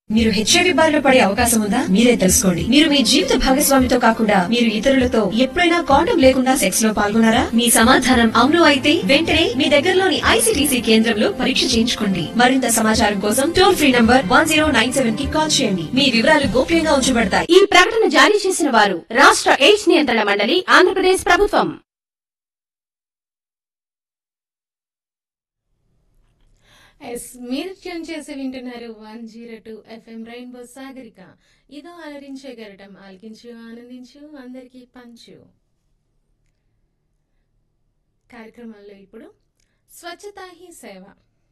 మీరు హెచ్ఐవి బారిన పడే అవకాశం ఉందా మీరే తెలుసుకోండి మీరు మీ జీవిత భాగస్వామితో కాకుండా మీరు ఇతరులతో ఎప్పుడైనా కాండం లేకుండా సెక్స్ లో పాల్గొన్నారా మీ సమాధానం అవును అయితే వెంటనే మీ దగ్గరలోని ఐసీటీసీ కేంద్రంలో పరీక్ష చేయించుకోండి మరింత సమాచారం కోసం టోల్ ఫ్రీ నంబర్ వన్ కి కాల్ చేయండి మీ వివరాలు గోప్యంగా ఉంచబడతాయి ఈ ప్రకటన జారీ చేసిన వారు రాష్ట్ర ఎయిడ్స్ నియంత్రణ మండలి ఆంధ్రప్రదేశ్ ప్రభుత్వం ఎస్ మీరు ట్యూన్ చేసి వింటున్నారు one zero two FM rainbow Sagarika ఇదో అలరించే గరటం ఆలకించు ఆనందించు అందరికీ పంచు కార్యక్రమంలో ఇప్పుడు స్వచ్ఛతా హీ సేవ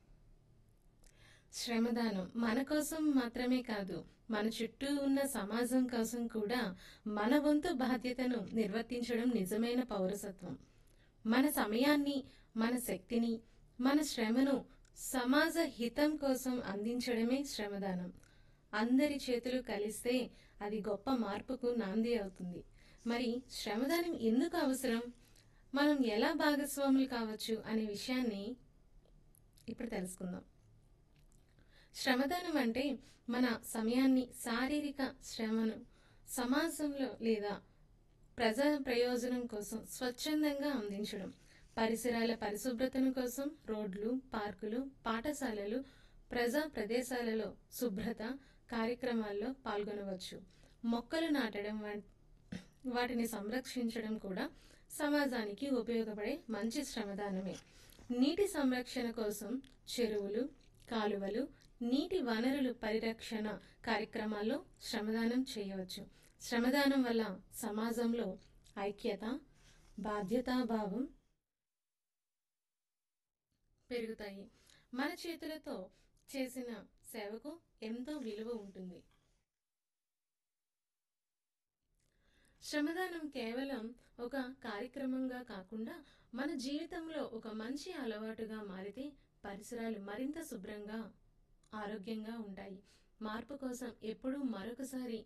శ్రమదానం మన కోసం మాత్రమే కాదు మన చుట్టూ ఉన్న సమాజం కోసం కూడా మన వంతు బాధ్యతను నిర్వర్తించడం నిజమైన పౌరసత్వం మన సమయాన్ని మన శక్తిని మన శ్రమను సమాజ హితం కోసం అందించడమే శ్రమదానం అందరి చేతులు కలిస్తే అది గొప్ప మార్పుకు నాంది అవుతుంది మరి శ్రమదానం ఎందుకు అవసరం మనం ఎలా భాగస్వాములు కావచ్చు అనే విషయాన్ని ఇప్పుడు తెలుసుకుందాం శ్రమదానం అంటే మన సమయాన్ని శారీరక శ్రమను సమాజంలో లేదా ప్రజా ప్రయోజనం కోసం స్వచ్ఛందంగా అందించడం పరిసరాల పరిశుభ్రతను కోసం రోడ్లు పార్కులు పాఠశాలలు ప్రజా ప్రదేశాలలో శుభ్రత కార్యక్రమాల్లో పాల్గొనవచ్చు మొక్కలు నాటడం వం- వాటిని సంరక్షించడం కూడా సమాజానికి ఉపయోగపడే మంచి శ్రమదానమే నీటి సంరక్షణ కోసం చెరువులు కాలువలు నీటి వనరులు పరిరక్షణ కార్యక్రమాల్లో శ్రమదానం చేయవచ్చు శ్రమదానం వల్ల సమాజంలో ఐక్యత బాధ్యతాభావం పెరుగుతాయి మన చేతులతో చేసిన సేవకు ఎంతో విలువ ఉంటుంది శ్రమదానం కేవలం ఒక కార్యక్రమంగా కాకుండా మన జీవితంలో ఒక మంచి అలవాటుగా మారితే పరిసరాలు మరింత శుభ్రంగా ఆరోగ్యంగా ఉంటాయి మార్పు కోసం ఎప్పుడూ మరొకసారి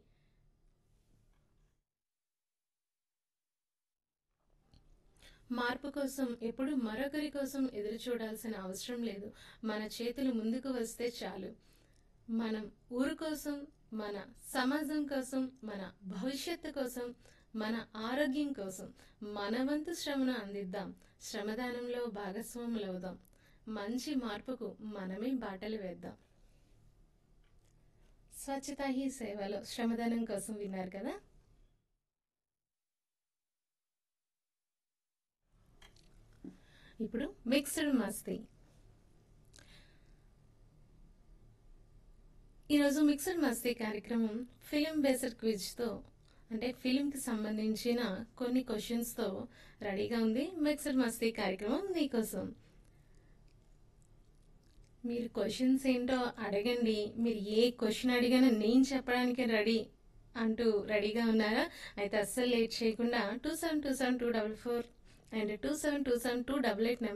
మార్పు కోసం ఎప్పుడు మరొకరి కోసం ఎదురు చూడాల్సిన అవసరం లేదు మన చేతులు ముందుకు వస్తే చాలు మనం ఊరు కోసం మన సమాజం కోసం మన భవిష్యత్తు కోసం మన ఆరోగ్యం కోసం మన వంతు శ్రమను అందిద్దాం శ్రమదానంలో భాగస్వాములవుదాం మంచి మార్పుకు మనమే బాటలు వేద్దాం స్వచ్ఛత హీ సేవలో శ్రమదానం కోసం విన్నారు కదా ఇప్పుడు మిక్స్డ్ మస్తీ ఈరోజు మిక్స్డ్ మస్తీ కార్యక్రమం ఫిలిం బేస్డ్ క్విజ్తో అంటే ఫిలింకి సంబంధించిన కొన్ని క్వశ్చన్స్తో రెడీగా ఉంది మిక్స్డ్ మస్తీ కార్యక్రమం మీకోసం మీరు క్వశ్చన్స్ ఏంటో అడగండి మీరు ఏ క్వశ్చన్ అడిగినా నేను చెప్పడానికి రెడీ అంటూ రెడీగా ఉన్నారా అయితే అస్సలు లేట్ చేయకుండా two seven two seven two double four and two seven two seven two double eight